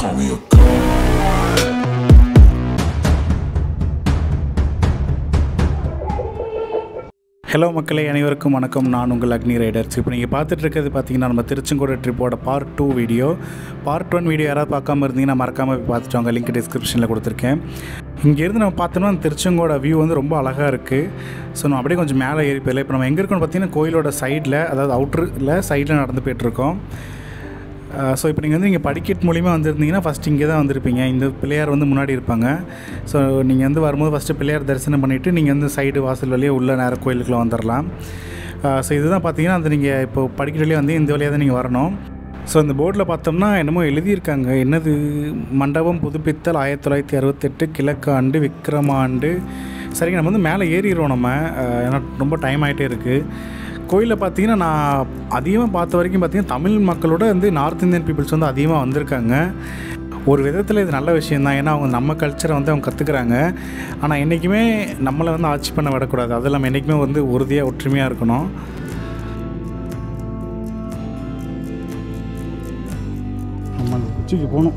call me a god. Hello மக்களே அனைவருக்கும் வணக்கம் நான் உங்கள் அக்னி ரைடர்ஸ் இப்போ நீங்கள் பார்த்துட்டு இருக்கிறது பார்த்தீங்கன்னா நம்ம திருச்செங்கோடு ட்ரிப்போட part two video part one video யாராவது பார்க்காம இருந்தீங்கன்னா மறக்காமல் போய் பார்த்துட்டு வாங்க லிங்க் டிஸ்கிரிப்ஷனில் கொடுத்துருக்கேன் இங்கேருந்து நம்ம பார்த்தோம்னா அந்த திருச்செங்கோட வியூ வந்து ரொம்ப அழகாக இருக்குது ஸோ நம்ம அப்படியே கொஞ்சம் மேலே ஏறி போயிடல இப்போ நம்ம எங்கே இருக்கோம்னு பார்த்தீங்கன்னா கோயிலோட சைடில் அதாவது அவுட்டரில் சைடில் நடந்து போயிட்டுருக்கோம் ஸோ இப்போ நீங்கள் வந்து இங்கே படிக்கட் மூலிமா வந்திருந்தீங்கன்னா ஃபஸ்ட் இங்கே தான் வந்திருப்பீங்க இந்த பிள்ளையார் வந்து முன்னாடி இருப்பாங்க ஸோ நீங்கள் வந்து வரும்போது ஃபஸ்ட்டு பிள்ளையார் தரிசனம் பண்ணிவிட்டு நீங்கள் வந்து சைடு வாசல் வழியே உள்ள நேர கோயிலுக்குள்ள வந்துடலாம் ஸோ இதுதான் பார்த்தீங்கன்னா அந்த நீங்கள் இப்போ படிக்கட் வழியாக வந்து இந்த வழியாக தான் நீங்கள் வரணும் ஸோ இந்த போர்டில் பார்த்தோம்னா என்னமோ எழுதியிருக்காங்க என்னது மண்டபம் புதுப்பித்தல் ஆயிரத்தி தொள்ளாயிரத்தி அறுபத்தெட்டு கிழக்கு ஆண்டு விக்ரம ஆண்டு சரிங்க நம்ம வந்து மேலே ஏறிடுவோம் நம்ம அஹ், ஏன்னா ரொம்ப டைம் ஆகிட்டே இருக்குது கோயிலில் பார்த்தீங்கன்னா நான் அதிகமாக பார்த்த வரைக்கும் பார்த்தீங்கன்னா தமிழ் மக்களோட வந்து நார்த் இந்தியன் பீப்புள்ஸ் வந்து அதிகமாக வந்திருக்காங்க ஒரு விதத்தில் இது நல்ல விஷயந்தான் ஏன்னா அவங்க நம்ம கல்ச்சரை வந்து அவங்க கற்றுக்குறாங்க ஆனால் என்றைக்குமே நம்மளை வந்து ஆட்சி பண்ண விடக்கூடாது அது இல்லாமல் என்றைக்குமே வந்து உறுதியாக ஒற்றுமையாக இருக்கணும் நம்ம அந்த உச்சிக்கு போகணும்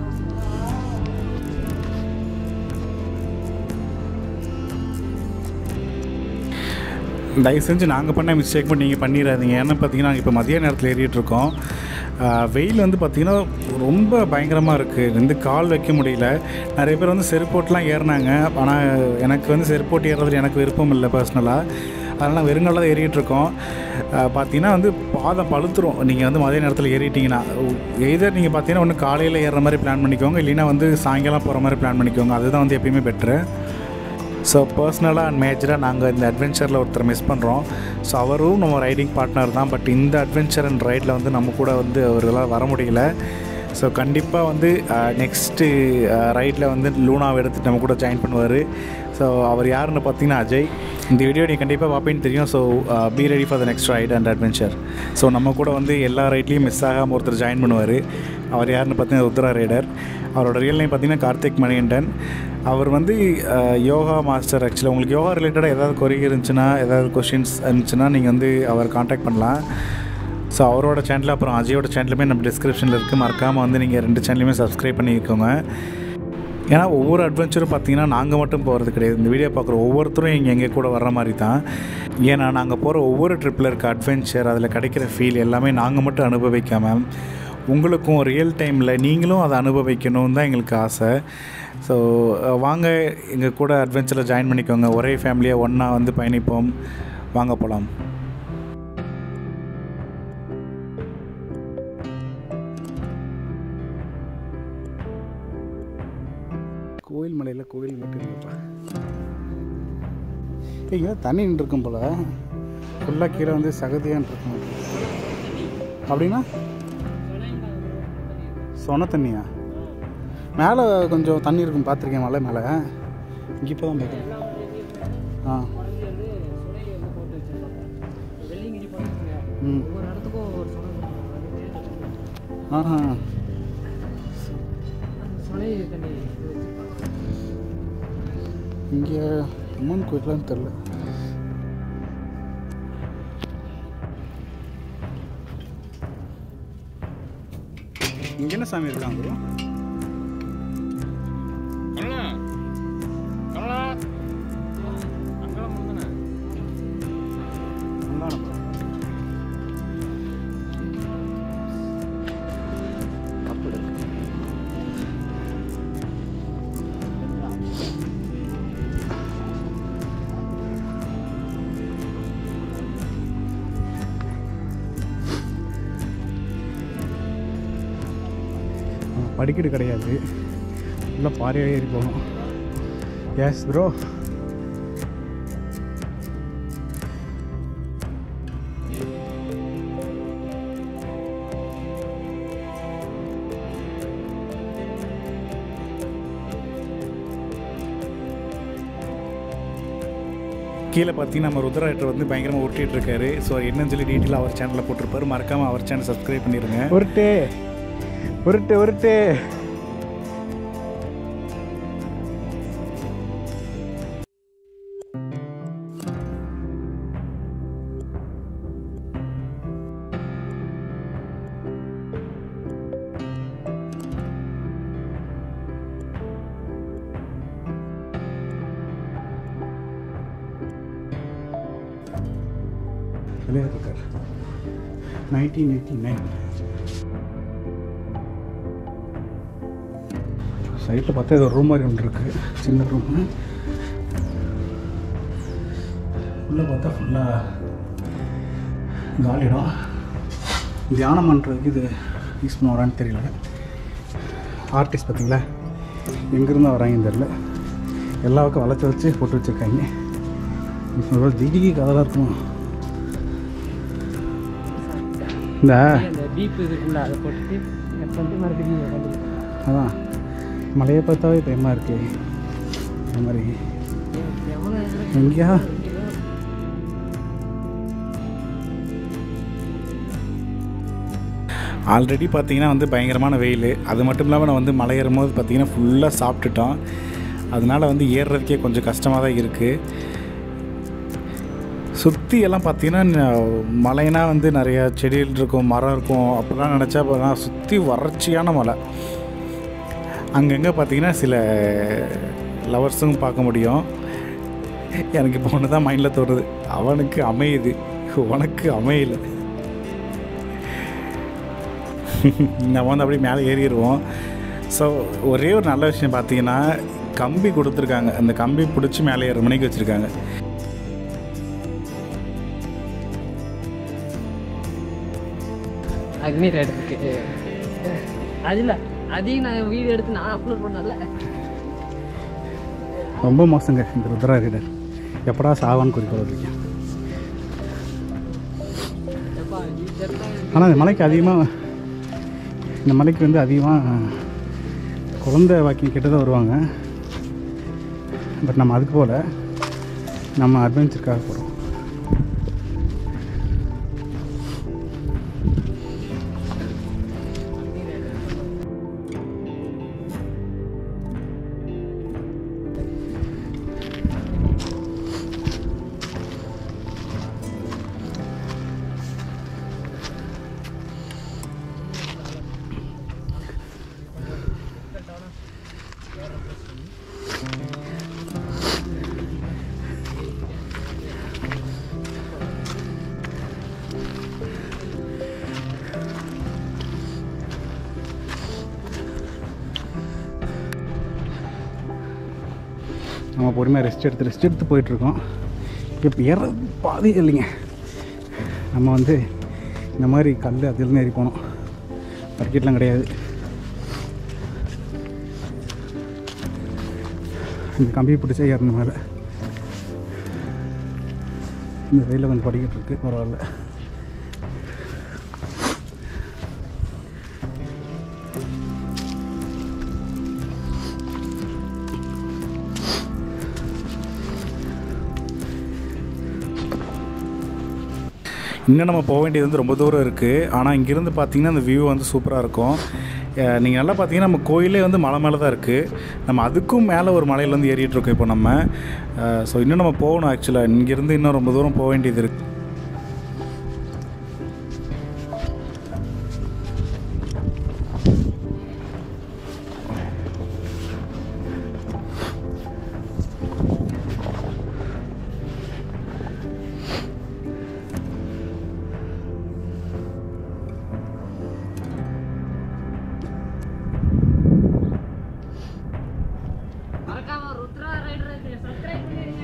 தயவு செஞ்சு நாங்கள் பண்ண மிஸ்டேக் மட்டும் நீங்கள் பண்ணிடாதீங்க ஏன்னா பார்த்தீங்கன்னா இப்போ மதிய நேரத்தில் ஏறிட்டு இருக்கோம் ஆஹ் வெயில் வந்து பார்த்திங்கன்னா ரொம்ப பயங்கரமாக இருக்குது வந்து கால் வைக்க முடியல நிறைய பேர் வந்து செருப்போட்டெலாம் ஏறினாங்க ஆனால் எனக்கு வந்து செருப்போட்டு ஏறுறதுல எனக்கு விருப்பம் இல்லை பர்சனலாக அதனால் வெறுங்கால தான் ஏறிட்டு இருக்கோம் ஆஹ் பார்த்தீங்கன்னா வந்து பாதம் பழுத்துரும் நீங்கள் வந்து மதிய நேரத்தில் ஏறிட்டீங்கன்னா எய்தர் நீங்கள் பார்த்தீங்கன்னா ஒன்று காலையில் ஏறுற மாதிரி பிளான் பண்ணிக்கோங்க இல்லைன்னா வந்து சாயங்காலம் போகிற மாதிரி பிளான் பண்ணிக்கோங்க அதுதான் வந்து எப்பயுமே பெட்ரு ஸோ பர்சனலாக அண்ட் மேஜராக நாங்கள் இந்த அட்வென்ச்சரில் ஒருத்தர் மிஸ் பண்ணுறோம் ஸோ அவரும் நம்ம ரைடிங் பார்ட்னர் தான் பட் இந்த அட்வென்ச்சர் அண்ட் ரைடில் வந்து நம்ம கூட வந்து அவர்களால் வர முடியல ஸோ கண்டிப்பாக வந்து நெக்ஸ்ட்டு ரைடில் வந்து லூனாவை எடுத்துட்டு நம்ம கூட ஜாயின் பண்ணுவார் ஸோ அவர் யாருன்னு பார்த்தீங்கன்னா அஜய் இந்த வீடியோ நீ கண்டிப்பாக பார்ப்பேன்னு தெரியும் so be ready for the next ride and adventure so நம்ம கூட வந்து எல்லா ரைட்லேயும் மிஸ் ஆகாமல் ஒருத்தர் ஜாயின் பண்ணுவார் அவர் யாருன்னு பார்த்தீங்கன்னா ருத்ரா ரைடர் அவரோட ரியல் நேம் பார்த்தீங்கன்னா கார்த்திக் மணிகண்டன் அவர் வந்து அஹ், யோகா மாஸ்டர் ஆக்சுவலாக உங்களுக்கு யோகா ரிலேட்டடாக ஏதாவது கொரிகை இருந்துச்சுன்னா ஏதாவது கொஷின்ஸ் இருந்துச்சுன்னா நீங்கள் வந்து அவர் காண்டாக்ட் பண்ணலாம் ஸோ அவரோட சேனல் அப்புறம் அஜயோட சேனலுமே நம்ம டிஸ்கிரிப்ஷனில் இருக்குது மறக்காமல் வந்து நீங்கள் ரெண்டு சேனலுமே சப்ஸ்கிரைப் பண்ணிக்கோங்க ஏன்னா ஒவ்வொரு அட்வென்ச்சரும் பார்த்தீங்கன்னா நாங்கள் மட்டும் போகிறது கிடையாது இந்த வீடியோ பார்க்குற ஒவ்வொருத்தரும் இங்கே எங்கள் கூட வர்ற மாதிரி தான் ஏன்னா நாங்கள் போகிற ஒவ்வொரு ட்ரிப்பில் இருக்க அட்வென்ச்சர் அதில் கிடைக்கிற ஃபீல் எல்லாமே நாங்கள் மட்டும் அனுபவிக்காமல் உங்களுக்கும் ரியல் டைமில் நீங்களும் அதை அனுபவிக்கணும்னு தான் எங்களுக்கு ஆசை ஸோ வாங்க எங்கள் கூட அட்வென்ச்சரில் ஜாயின் பண்ணிக்கோங்க ஒரே ஃபேமிலியாக ஒன்றா வந்து பயணிப்போம் வாங்க போகலாம் கோயில் மலையில் கோயில் மட்டும் இல்லைப்பா இங்கே தண்ணி நின்றுருக்கும் போல் ஃபுல்லாக கீழே வந்து சகதியான் இருக்கும் அப்படின்னா சொன தண்ணியா மேலே கொஞ்சம் தண்ணி இருக்கும் பார்த்துருக்கேன் மலை மேலே இங்கே இப்போ தான் பார்க்குறேன் ஆ ம் ஒவ்வொரு இடத்துக்கும் ஒவ்வொரு சுனை இருக்கும். ஆஹா அந்த சுனை தண்ணி இது வச்சிருப்பாங்க. இங்கே அம்மன் கோயிலான்னு தெரில இங்கே என்ன சாமி இருக்காங்க bro? அந்தான bro. தப்பு இருக்கு. ஆ, படிக்கட்டு கிடையாது உள்ள பாறையாக ஏறி போகணும் எஸ் ப்ரோ கீழே பார்த்தீங்கன்னா நம்ம ருத்ராட்டர் வந்து பயங்கரமாக உருட்டிட்டு இருக்காரு ஸோ என்னன்னு சொல்லி டீட்டெயில் அவர் சேனலில் போட்டிருப்பாரு மறக்காமல் அவர் சேனல் சப்ஸ்கிரைப் பண்ணிடுங்க உருட்டு உருட்டு உருட்டு நைன்டீன் எயிட்டி நைன் சைட்டில் பார்த்தா இது ஒரு ரூம் மாதிரி ஒன்று இருக்குது சின்ன ரூமு உள்ளே பார்த்தா ஃபுல்லாக காலிடம் தியானம் பண்ணுறதுக்கு இது யூஸ் பண்ண வரான்னு தெரியல ஆர்டிஸ்ட் பார்த்தீங்களா எங்கேருந்து வராங்கன்னு தெரில எல்லா பக்கம் வளைச்சி வச்சு போட்டு வச்சுருக்காங்க இப்போ திடீர்னு கதலாக இருக்கும் இந்த அந்த பீப் இதுக்குள்ள அதை போட்டுட்டு கட் பண்ணிட்டு மறுபடியும் வந்து அதான் மலையை பார்த்தாவே பயமாக இருக்கு இந்த மாதிரி எவ்வளோ எங்கேயா ஆல்ரெடி பார்த்தீங்கன்னா வந்து பயங்கரமான வெயில் அது மட்டும் இல்லாமல் நான் வந்து மலை ஏறும்போது பார்த்தீங்கன்னா ஃபுல்லாக சாப்பிட்டுட்டோம் அதனால வந்து ஏறுறதுக்கே கொஞ்சம் கஷ்டமாக தான் இருக்குது சுற்றி எல்லாம் பார்த்தீங்கன்னா ந- மலைனா வந்து நிறைய செடிகள் இருக்கும் மரம் இருக்கும் அப்படிலாம் நினச்சா போனால் சுற்றி வறட்சியான மலை அங்கங்கே பார்த்தீங்கன்னா சில லவர்ஸும் பார்க்க முடியும் எனக்கு இப்போ ஒன்று தான் மைண்டில் தோணுது அவனுக்கு அமையுது உனக்கு அமையல நம்ம வந்து அப்படியே மேலே ஏறிடுவோம் ஸோ ஒரே ஒரு நல்ல விஷயம் பார்த்தீங்கன்னா கம்பி கொடுத்துருக்காங்க அந்த கம்பி பிடிச்சி மேலே ஏற மணிக்கு வச்சுருக்காங்க அக்னி ரைடு இருக்கு அது இல்லை அதையும் நான் வீடியோ எடுத்து நான் அப்லோட் பண்ணல ரொம்ப மோசங்க இந்த ருத்ரா ரீடர் எப்படா சாவான்னு குறிக்கோள் இருக்கேன் எப்பா நீ தெரிஞ்சா ஆனால் இந்த மலைக்கு அதிகமாக இந்த மலைக்கு வந்து அதிகமாக குழந்தை வாக்கியம் கிட்ட தான் வருவாங்க பட் நம்ம அதுக்கு போகல நம்ம அட்வென்ச்சருக்காக போகிறோம் நம்ம பொறுமையாக ரெஸ்ட் எடுத்து ரெஸ்ட் எடுத்து போயிட்டுருக்கோம் இப்போ ஏற பாதி இல்லைங்க நம்ம வந்து இந்த மாதிரி கல் அதில் ஏறி போனோம் பர்க்கெட்லாம் கிடையாது இந்த கம்பி பிடிச்சா ஏறணும் மேலே இந்த சைடில் கொஞ்சம் படிக்கிட்டு இருக்கு பரவாயில்ல இன்னும் நம்ம போக வேண்டியது வந்து ரொம்ப தூரம் இருக்குது ஆனால் இங்கேருந்து பார்த்தீங்கன்னா அந்த வியூ வந்து சூப்பராக இருக்கும் நீங்கள் நல்லா பார்த்தீங்கன்னா நம்ம கோயிலே வந்து மலை மேலே தான் இருக்குது நம்ம அதுக்கும் மேலே ஒரு மலையில வந்து ஏறிட்டு இருக்கோம் இப்போ நம்ம ஸோ இன்னும் நம்ம போகணும் ஆக்சுவலாக இங்கேருந்து இன்னும் ரொம்ப தூரம் போக வேண்டியது இருக்குது மறக்காம ருத்ரா ரைடர் சப்ஸ்கிரைப் பண்ணிருங்க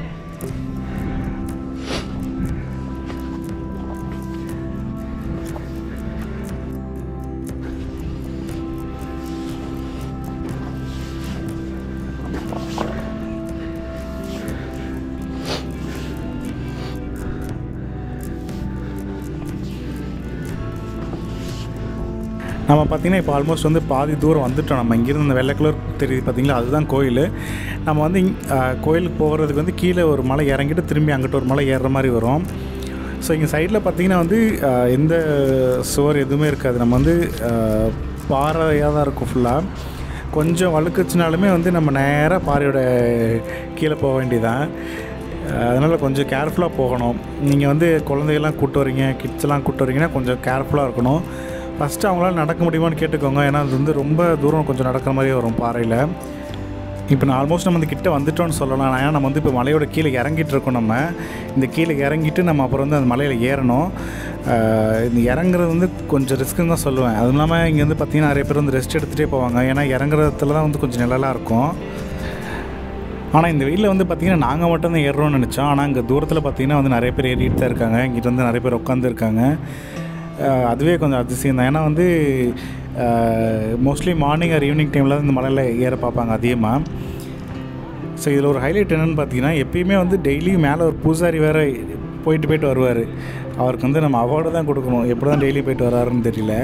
நம்ம பார்த்தீங்கன்னா இப்போ ஆல்மோஸ்ட் வந்து பாதி தூரம் வந்துட்டோம் நம்ம இங்கேருந்து இந்த வெள்ளை கலர் தெரியுது பார்த்தீங்களா அதுதான் கோயில் நம்ம வந்து இங்- ஆ, கோயிலுக்கு போகிறதுக்கு வந்து கீழே ஒரு மலை இறங்கிட்டு திரும்பி அங்கிட்ட ஒரு மலை ஏறுற மாதிரி வரும் ஸோ இங்கே சைடில் பார்த்தீங்கன்னா வந்து ஆ, எந்த சுவர் எதுவுமே இருக்காது நம்ம வந்து ஆ, பாறையாக தான் இருக்கும் ஃபுல்லாக கொஞ்சம் வழுக்குச்சுனாலுமே வந்து நம்ம நேராக பாறையோட கீழே போக வேண்டியதான் அதனால் கொஞ்சம் கேர்ஃபுல்லாக போகணும் நீங்கள் வந்து குழந்தைகள்லாம் கூட்டு வரீங்க கிட்ஸ்லாம் கூட்டு வரீங்கன்னா கொஞ்சம் கேர்ஃபுல்லாக இருக்கணும் ஃபஸ்ட்டு அவங்களால நடக்க முடியுமான்னு கேட்டுக்கோங்க ஏன்னா அது வந்து ரொம்ப தூரம் கொஞ்சம் நடக்கிற மாதிரியே வரும் பாறையில் இப்போ நான் ஆல்மோஸ்ட் நம்ம வந்து கிட்ட வந்துட்டோம்னு சொல்லலாம் ஏன்னா நம்ம வந்து இப்போ மலையோட கீழே இறங்கிட்டு இருக்கோம் நம்ம இந்த கீழே இறங்கிட்டு நம்ம அப்புறம் வந்து அந்த மலையில் ஏறணும் ஆஹ் இந்த இறங்குறது வந்து கொஞ்சம் ரிஸ்க்குன்னு தான் சொல்லுவேன் அதுவும் இல்லாமல் இங்கே வந்து பார்த்திங்கன்னா நிறைய பேர் வந்து ரெஸ்ட் எடுத்துகிட்டே போவாங்க ஏன்னா இறங்குறதுல தான் வந்து கொஞ்சம் நிழலாக இருக்கும் ஆனால் இந்த வெயிலில் வந்து பார்த்திங்கன்னா நாங்கள் மட்டும் தான் ஏறுறோம்னு நினச்சோம் ஆனால் இங்கே தூரத்தில் பார்த்திங்கன்னா வந்து நிறைய பேர் ஏறிட்டு தான் இருக்காங்க இங்கிட்ட வந்து நிறைய பேர் உட்காந்துருக்காங்க அதுவே கொஞ்சம் அதிசயம் தான் ஏன்னா வந்து மோஸ்ட்லி மார்னிங் ஆர் ஈவினிங் டைமில் தான் இந்த மலையில் ஏற பார்ப்பாங்க அதிகமாக ஸோ இதில் ஒரு ஹைலைட் என்னென்னு பார்த்தீங்கன்னா எப்பயுமே வந்து டெய்லியும் மேலே ஒரு பூசாரி வேறு போயிட்டு போயிட்டு வருவார் அவருக்கு வந்து நம்ம அவார்டு தான் கொடுக்கணும் எப்படி தான் டெய்லி போயிட்டு வராருன்னு தெரியல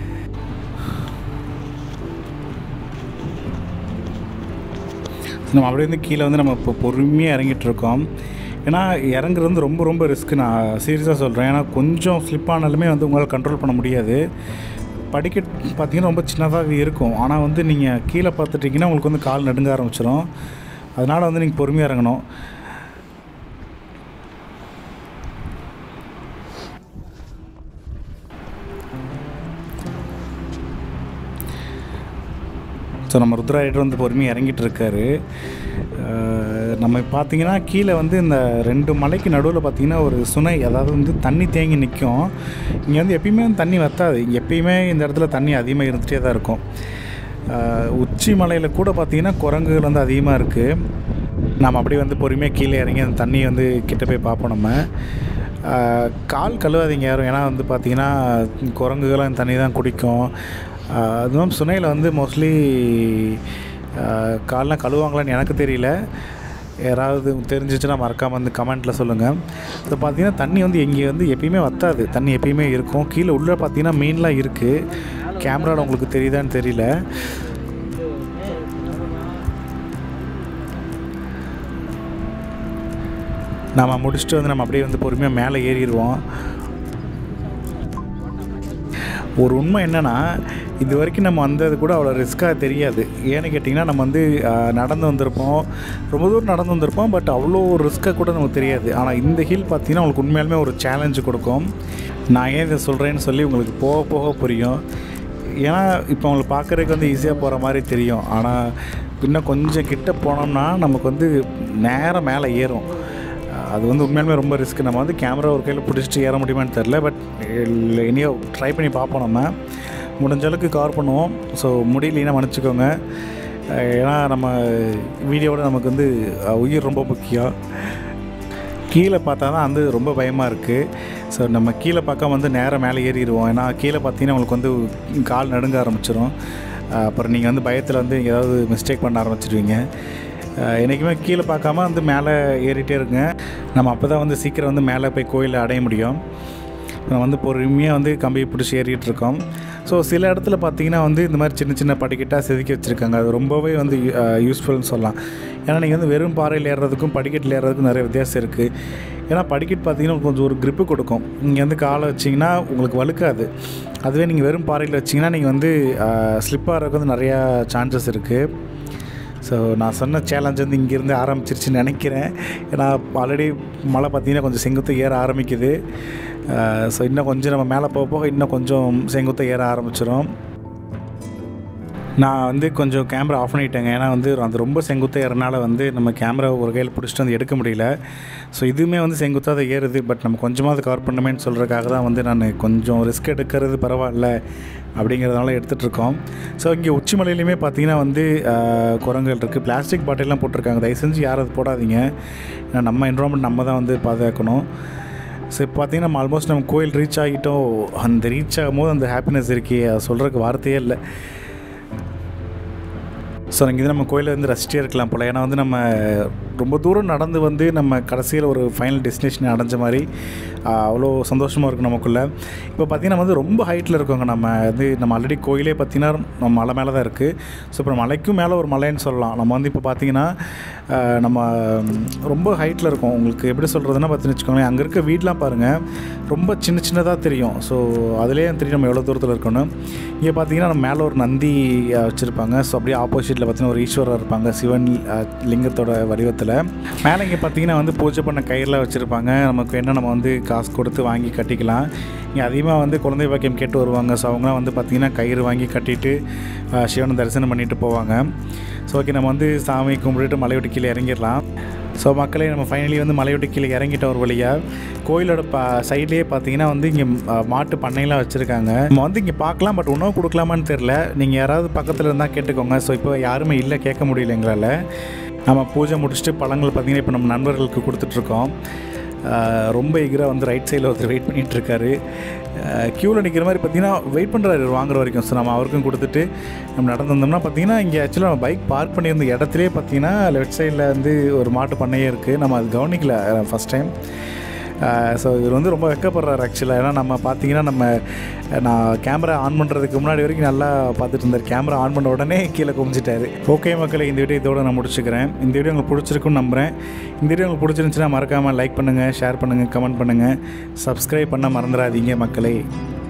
நம்ம அப்படியே வந்து கீழே வந்து நம்ம இப்போ பொறுமையாக இறங்கிட்டு இருக்கோம் ஏன்னா இறங்குறது வந்து ரொம்ப ரொம்ப ரிஸ்க் நான் சீரியஸாக சொல்கிறேன் ஏன்னா கொஞ்சம் ஸ்லிப் ஆனாலுமே வந்து உங்களால் கண்ட்ரோல் பண்ண முடியாது படிக்கட் பார்த்தீங்கன்னா ரொம்ப சின்னதாக இருக்கும் ஆனால் வந்து நீங்கள் கீழே பார்த்துட்டிங்கன்னா உங்களுக்கு வந்து கால் நடுங்க ஆரம்பிச்சிடும் அதனால் வந்து நீங்கள் பொறுமையாக இறங்கணும் ஸோ நம்ம ருத்ராயிட்டு வந்து பொறுமையாக இறங்கிட்டு இருக்காரு அஹ் நம்ம பார்த்தீங்கன்னா கீழே வந்து இந்த ரெண்டு மலைக்கு நடுவில் பார்த்தீங்கன்னா ஒரு சுனை அதாவது வந்து தண்ணி தேங்கி நிற்கும் இங்கே வந்து எப்பயுமே வந்து தண்ணி வத்தாது இங்கே எப்பயுமே இந்த இடத்துல தண்ணி அதிகமாக இருந்துகிட்டே தான் இருக்கும் அஹ் உச்சி மலையில் கூட பார்த்தீங்கன்னா குரங்குகள் வந்து அதிகமாக இருக்குது நம்ம அப்படியே வந்து பொறுமையாக கீழே இறங்கி அந்த தண்ணியை வந்து கிட்ட போய் பார்ப்போம் நம்ம அஹ் கால் கழுவாதீங்க யாரும் ஏன்னா வந்து பார்த்தீங்கன்னா குரங்குகள்லாம் இந்த தண்ணி தான் குடிக்கும் அஹ் அதுவும் சுனையில் வந்து மோஸ்ட்லி கால்லாம் கழுவாங்களான்னு எனக்கு தெரியல யாராவது தெரிஞ்சிச்சுன்னா மறக்காமல் வந்து கமெண்ட்டில் சொல்லுங்கள் ஸோ பார்த்தீங்கன்னா தண்ணி வந்து எங்கே வந்து எப்பயுமே வத்தாது தண்ணி எப்பயுமே இருக்கும் கீழே உள்ளே பார்த்தீங்கன்னா மீன்லாம் இருக்குது கேமராவில் உங்களுக்கு தெரியுதான்னு தெரியல நம்ம முடிச்சுட்டு வந்து நம்ம அப்படியே வந்து பொறுமையாக மேலே ஏறிடுவோம் ஒரு உண்மை என்னென்னா இது வரைக்கும் நம்ம வந்தது கூட அவ்வளோ ரிஸ்க்காக தெரியாது ஏன்னு கேட்டிங்கன்னா நம்ம வந்து ஆஹ், நடந்து வந்திருப்போம் ரொம்ப தூரம் நடந்து வந்திருப்போம் பட் அவ்வளோ ரிஸ்க்காக கூட நமக்கு தெரியாது ஆனால் இந்த ஹில் பார்த்தீங்கன்னா உங்களுக்கு உண்மையாலுமே ஒரு சேலஞ்சு கொடுக்கும் நான் ஏன் இதை சொல்கிறேன்னு சொல்லி உங்களுக்கு போக போக புரியும் ஏன்னா இப்போ உங்களுக்கு பார்க்குறதுக்கு வந்து ஈஸியாக போகிற மாதிரி தெரியும் ஆனால் இன்னும் கொஞ்சம் கிட்ட போனோம்னா நமக்கு வந்து நேரம் மேலே ஏறும் அது வந்து உண்மையாலுமே ரொம்ப ரிஸ்க் நம்ம வந்து கேமரா ஒரு கையில் பிடிச்சிட்டு ஏற முடியுமான்னு தெரில பட் இனியோ ட்ரை பண்ணி பார்ப்போம் நம்ம முடிஞ்ச அளவுக்கு கவர் பண்ணுவோம் ஸோ முடியலைன்னா மன்னிச்சிக்கோங்க அஹ் ஏன்னா நம்ம வீடியோவோட நமக்கு வந்து அஹ், உயிர் ரொம்ப முக்கியம் கீழே பார்த்தா தான் வந்து ரொம்ப பயமாக இருக்குது ஸோ நம்ம கீழே பார்க்காம வந்து நேராக மேலே ஏறிடுவோம் ஏன்னா கீழே பார்த்தீங்கன்னா உங்களுக்கு வந்து கால் நடுங்க ஆரம்பிச்சிடும் அஹ் அப்புறம் நீங்கள் வந்து பயத்தில் வந்து ஏதாவது மிஸ்டேக் பண்ண ஆரம்பிச்சிடுவீங்க அஹ் என்றைக்குமே கீழே பார்க்காம வந்து மேலே ஏறிட்டே இருங்க நம்ம அப்போ தான் வந்து சீக்கிரம் வந்து மேலே போய் கோயிலை அடைய முடியும் நம்ம வந்து பொறுமையாக வந்து கம்பியை பிடிச்சி ஏறிட்டு இருக்கோம் ஸோ சில இடத்துல பார்த்தீங்கன்னா வந்து இந்த மாதிரி சின்ன சின்ன படிக்கட்டாக செதுக்கி வச்சுருக்காங்க அது ரொம்பவே வந்து யூஸ்ஃபுல்னு சொல்லலாம் ஏன்னா நீங்கள் வந்து வெறும் பாறையில் ஏறுறதுக்கும் படிக்கட்டில் ஏறுறதுக்கும் நிறைய வித்தியாசம் இருக்குது ஏன்னா படிக்கட்டு பார்த்தீங்கன்னா கொஞ்சம் ஒரு grip கொடுக்கும் நீங்கள் வந்து காலை வச்சிங்கன்னா உங்களுக்கு வழுக்காது அதுவே நீங்கள் வெறும் பாறையில் வச்சிங்கன்னா நீங்கள் வந்து ஸ்லிப் ஆகிறதுக்கு வந்து நிறையா சான்சஸ் இருக்குது ஸோ நான் சொன்ன சேலஞ்ச் வந்து இங்கேருந்து ஆரம்பிச்சிருச்சுன்னு நினைக்கிறேன் ஏன்னா ஆல்ரெடி மழை பார்த்தீங்கன்னா கொஞ்சம் செங்குத்து ஏற ஆரம்பிக்குது ஸோ இன்னும் கொஞ்சம் நம்ம மேலே போக போக இன்னும் கொஞ்சம் செங்குத்து ஏற ஆரம்பிச்சிடும் நான் வந்து கொஞ்சம் கேமரா ஆஃப் பண்ணிட்டேங்க ஏன்னா வந்து அது ரொம்ப செங்குத்தாக ஏறனால வந்து நம்ம கேமரா ஒரு கையில் பிடிச்சிட்டு வந்து எடுக்க முடியல ஸோ இதுவுமே வந்து செங்குத்தாக தான் ஏறுது பட் நம்ம கொஞ்சமாவது கவர் பண்ணுமேன்னு சொல்கிறதுக்காக தான் வந்து நான் கொஞ்சம் ரிஸ்க் எடுக்கிறது பரவாயில்ல அப்படிங்கிறதுனால எடுத்துகிட்டு இருக்கோம் ஸோ இங்கே உச்சிமலையிலையுமே பார்த்தீங்கன்னா வந்து ஆஹ், குரங்குகள் இருக்குது பிளாஸ்டிக் பாட்டிலாம் போட்டிருக்காங்க தயவு செஞ்சு யாரும் அது போடாதீங்க ஏன்னா நம்ம என்வரான்மெண்ட் நம்ம தான் வந்து பாதுகாக்கணும் ஸோ இப்போ பார்த்தீங்கன்னா நம்ம ஆல்மோஸ்ட் நம்ம கோயில் ரீச் ஆகிட்டோம் அந்த ரீச் ஆகும்போது அந்த ஹாப்பினஸ் இருக்கே அது சொல்கிறதுக்கு வார்த்தையே இல்லை ஸோ இங்கே வந்து நம்ம கோயிலில் வந்து ரசிச்சிட்டே இருக்கலாம் போல் ஏன்னா வந்து நம்ம ரொம்ப தூரம் நடந்து வந்து நம்ம கடைசியில் ஒரு ஃபைனல் டெஸ்டினேஷன் அடைஞ்ச மாதிரி ஆஹ், அவ்வளோ சந்தோஷமாக இருக்கும் நமக்குள்ளே இப்போ பார்த்திங்கன்னா வந்து ரொம்ப ஹைட்டில் இருக்கோங்க நம்ம வந்து நம்ம ஆல்ரெடி கோயிலே பார்த்திங்கன்னா நம்ம மலை மேலே தான் இருக்குது ஸோ இப்போ மலைக்கும் மேலே ஒரு மலைன்னு சொல்லலாம் நம்ம வந்து இப்போ பார்த்திங்கன்னா ஆஹ், நம்ம ம், ரொம்ப ஹைட்டில் இருக்கோம் உங்களுக்கு எப்படி சொல்கிறதுனா பார்த்துன்னு வச்சுக்கோங்களேன் அங்கே இருக்க வீடெலாம் பாருங்கள் ரொம்ப சின்ன சின்னதாக தெரியும் ஸோ அதுலேயே தெரியும் நம்ம எவ்வளோ தூரத்தில் இருக்கணும் இங்கே பார்த்தீங்கன்னா நம்ம மேலே ஒரு நந்தி வச்சுருப்பாங்க ஸோ அப்படியே ஆப்போசிட்டில் பார்த்தீங்கன்னா ஒரு ஈஸ்வரர் இருப்பாங்க சிவன் அஹ், லிங்கத்தோட வடிவத்தில் இடத்துல மேலே இங்கே பார்த்தீங்கன்னா வந்து பூஜை பண்ண கயிறுலாம் வச்சுருப்பாங்க நமக்கு என்ன நம்ம வந்து காசு கொடுத்து வாங்கி கட்டிக்கலாம் இங்கே அதிகமாக வந்து குழந்தை பாக்கியம் கேட்டு வருவாங்க ஸோ அவங்களாம் வந்து பார்த்திங்கன்னா கயிறு வாங்கி கட்டிட்டு ஆஹ், சிவனை தரிசனம் பண்ணிட்டு போவாங்க ஸோ ஓகே நம்ம வந்து சாமி கும்பிட்டுட்டு மலை விட்டு கீழே இறங்கிடலாம் ஸோ மக்களே நம்ம ஃபைனலி வந்து மலை விட்டு கீழே இறங்கிட்டோம் ஒரு வழியாக கோயிலோட ப சைட்லேயே பார்த்தீங்கன்னா வந்து இங்கே மாட்டு பண்ணையெல்லாம் வச்சுருக்காங்க நம்ம வந்து இங்கே பார்க்கலாம் பட் உணவு கொடுக்கலாமான்னு தெரில நீங்கள் யாராவது பக்கத்தில் இருந்தால் கேட்டுக்கோங்க ஸோ இப்போ யாருமே இல்லை கேட்க முடியல எங்களால் நம்ம பூஜை முடிச்சுட்டு பழங்கள் பார்த்தீங்கன்னா இப்போ நம்ம நண்பர்களுக்கு கொடுத்துட்ருக்கோம் ஆஹ் ரொம்ப எகிராக வந்து ரைட் சைடில் ஒருத்தர் வெயிட் பண்ணிகிட்டு இருக்காரு க்யூவில் நிற்கிற மாதிரி பார்த்தீங்கன்னா வெயிட் பண்ணுறாரு வாங்குற வரைக்கும் ஸோ நம்ம அவருக்கும் கொடுத்துட்டு நம்ம நடந்து வந்தோம்னா பார்த்தீங்கன்னா இங்கே ஆக்சுவலாக நம்ம பைக் பார்க் பண்ணியிருந்த இடத்துலேயே பார்த்தீங்கன்னா லெஃப்ட் சைடில் வந்து ஒரு மாட்டு பண்ணையே இருக்குது நம்ம அது கவனிக்கல ஃபஸ்ட் டைம் ஸோ இவர் வந்து ரொம்ப வெக்கப்படுறாரு ஆக்சுவலாக ஏன்னா நம்ம பார்த்தீங்கன்னா நம்ம நான் கேமரா ஆன் பண்ணுறதுக்கு முன்னாடி வரைக்கும் நல்லா பார்த்துட்டு இருந்தார் கேமரா ஆன் பண்ண உடனே கீழே குமிச்சிட்டாரு ஓகே மக்களை இந்த வீடியோ இதோட நான் முடிச்சுக்கிறேன் இந்த வீடியோ உங்களுக்கு பிடிச்சிருக்குன்னு நம்புகிறேன் இந்த வீடியோ உங்களுக்கு பிடிச்சிருந்துச்சுன்னா மறக்காமல் லைக் பண்ணுங்கள் ஷேர் பண்ணுங்கள் கமெண்ட் பண்ணுங்கள் சப்ஸ்கிரைப் பண்ண மறந்துடாதீங்க மக்களை